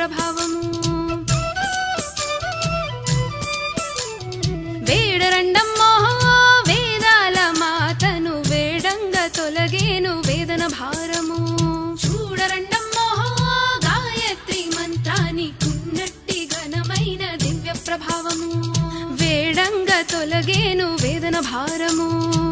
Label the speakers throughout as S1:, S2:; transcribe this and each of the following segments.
S1: ప్రభావము వేడరండమ్మో వేదాల మాతను వేడంగా తొలగేను వేదన భారము చూడరండమ్మో గాయత్రి మంత్రాన్ని కున్నట్టి ఘనమైన దివ్య ప్రభావము వేడంగా తొలగేను వేదన భారము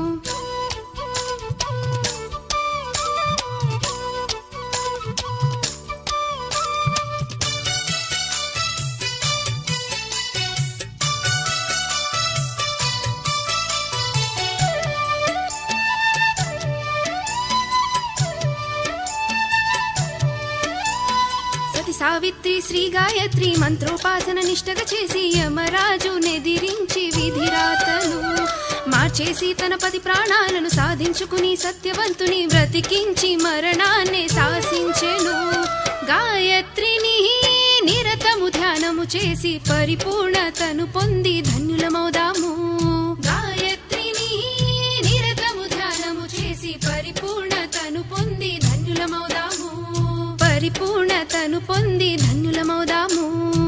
S1: సతి సావిత్రి శ్రీ గాయత్రి మంత్రోపాసన నిష్టగా చేసి యమరాజు నెదిరించి విధిరాతను మార్చేసి తన పది ప్రాణాలను సాధించుకుని సత్యవంతుని బ్రతికించి మరణాన్ని శాసించెను గాయత్రిని నిరతము ధ్యానము చేసి పరిపూర్ణతను పొంది ధన్యులమౌదాము గాయత్రిని నిరతము ధ్యానము చేసి పరిపూర్ణతను పొంది ధన్యులమౌదాము పరిపూర్ణతను పొంది ధన్యులమౌదాము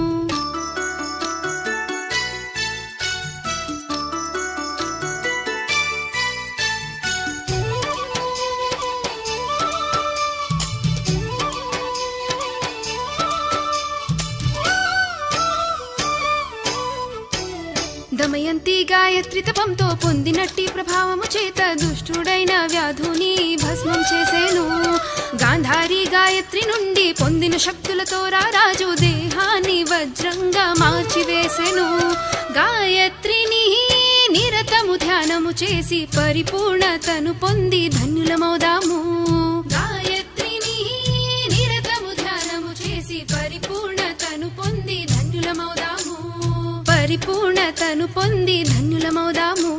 S1: దమయంతి గాయత్రి తపంతో పొందినట్టి ప్రభావము చేత దుష్టుడైన వ్యాధుని భస్మం చేసేను గాంధారి గాయత్రి నుండి పొందిన శక్తులతో రారాజు దేహాన్ని వజ్రంగా మార్చివేసెను గాయత్రిని నిరతము ధ్యానము చేసి పరిపూర్ణతను పొంది ధన్యులమౌదాము గాయత్రిని నిరతము ధ్యానము చేసి పరిపూర్ణతను పొంది ధన్యులమౌదాము పరిపూర్ణతను పొంది ధన్యులమౌదాము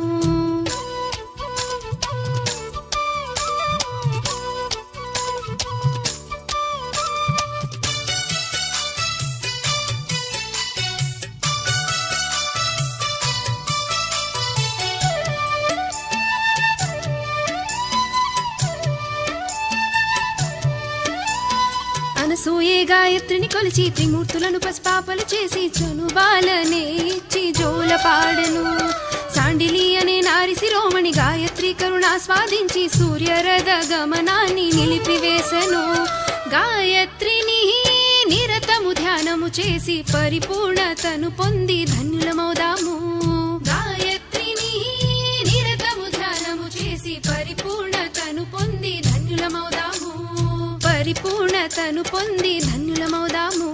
S1: అనసూయే గాయత్రిని కొలిచి త్రిమూర్తులను పసిపాపలు చేసి చనుబాలనే ఇచ్చి జోల పాడెను సాండిలి అనే నారి శిరోమణి గాయత్రి కరుణ స్వాదించి సూర్యరథ గమనాన్ని నిలిపివేశను గాయత్రిని నిరతము ధ్యానము చేసి పరిపూర్ణతను పొంది ధన్యులమౌదాము గాయత్రిని నిరతము ధ్యానము చేసి పరిపూర్ణతను పొంది ధన్యులమౌదాము పరిపూర్ణతను పొంది ధన్యులమౌదాము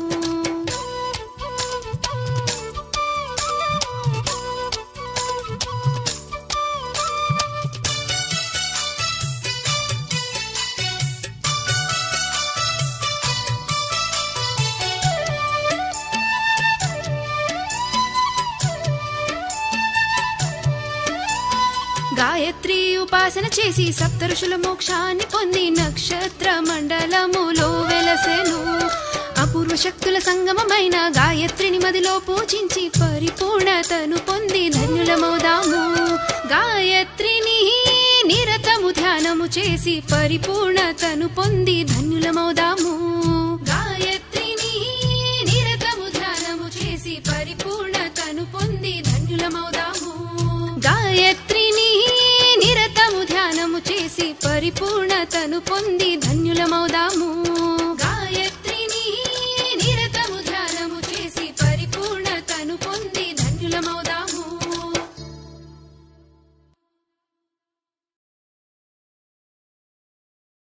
S1: గాయత్రి ఉపాసన చేసి సప్త ఋషుల మోక్షాన్ని పొంది నక్షత్ర మండలములో వెలసెను అపూర్వ శక్తుల సంగమమైన గాయత్రిని మదిలో పూజించి పరిపూర్ణతను పొంది ధన్యులమౌదాము గాయత్రిని నిరతము ధ్యానము చేసి పరిపూర్ణతను పొంది ధన్యులమౌదాము గాయత్రిని నిరతము ధ్యానము చేసి పరిపూర్ణతను పొంది ధన్యులమౌదాము గాయత్రిని నిరతము ధ్యానము చేసి పరిపూర్ణతను పొంది